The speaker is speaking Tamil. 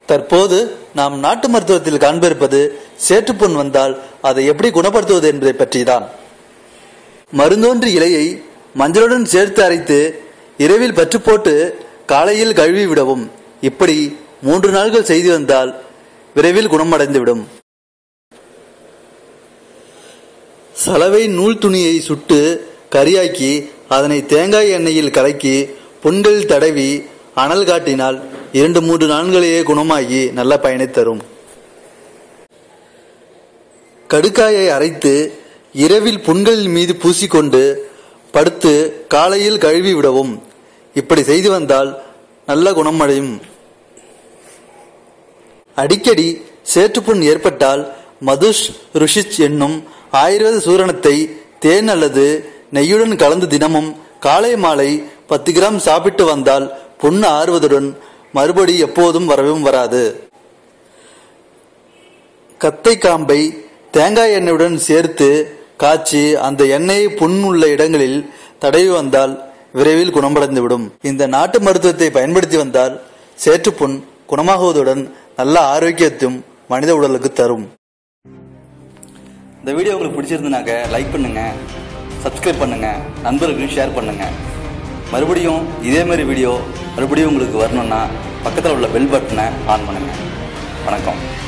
தற்போது நாம் நாட்டு மருத்துவத்தில் காண்பிருப்பது சேற்றுப்புண் வந்தால் அதை எப்படி குணப்படுத்துவது என்பதை பற்றிதான் மருந்தோன்றி இலையை மஞ்சளுடன் சேர்த்து அரைத்து இரவில் பற்று போட்டு காலையில் கழுவி விடவும் இப்படி மூன்று நாட்கள் செய்து வந்தால் விரைவில் குணமடைந்துவிடும் சலவை நூல் துணியை சுட்டு கரியாக்கி அதனை தேங்காய் எண்ணெயில் கலக்கி புண்களில் தடவி அனல் காட்டினால் இரண்டு மூன்று நாட்களிலேயே குணமாகி நல்ல பயனை தரும் கடுக்காயை அரைத்து இரவில் புண்களின் மீது பூசிக்கொண்டு படுத்து காலையில் கழுவி விடவும் இப்படி செய்து வந்தால் நல்ல குணமடையும் அடிக்கடி சேற்றுப்புண் ஏற்பட்டால் மதுஷ் ருஷிச் என்னும் ஆயுர்வேத சூரணத்தை தேன் அல்லது நெய்யுடன் கலந்து தினமும் காலை மாலை பத்து கிராம் சாப்பிட்டு வந்தால் புண் ஆறுவதுடன் மறுபடி எப்போதும் வரவும் வராது கத்தை காம்பை தேங்காய் எண்ணெயுடன் சேர்த்து காய்ச்சி அந்த எண்ணெயை புண் உள்ள இடங்களில் தடவி வந்தால் விரைவில் குணமடைந்துவிடும் இந்த நாட்டு மருத்துவத்தை பயன்படுத்தி வந்தால் சேற்றுப்புண் குணமாகுவதுடன் நல்ல ஆரோக்கியத்தையும் மனித உடலுக்கு தரும் இந்த வீடியோ உங்களுக்கு பிடிச்சிருந்துனாக்க லைக் பண்ணுங்க சப்ஸ்கிரைப் பண்ணுங்க நண்பர்களுக்கு ஷேர் பண்ணுங்க மறுபடியும் இதே மாதிரி வீடியோ மறுபடியும் உங்களுக்கு வரணும்னா பக்கத்தில் உள்ள பெல் பட்டனை ஆன் பண்ணுங்க வணக்கம்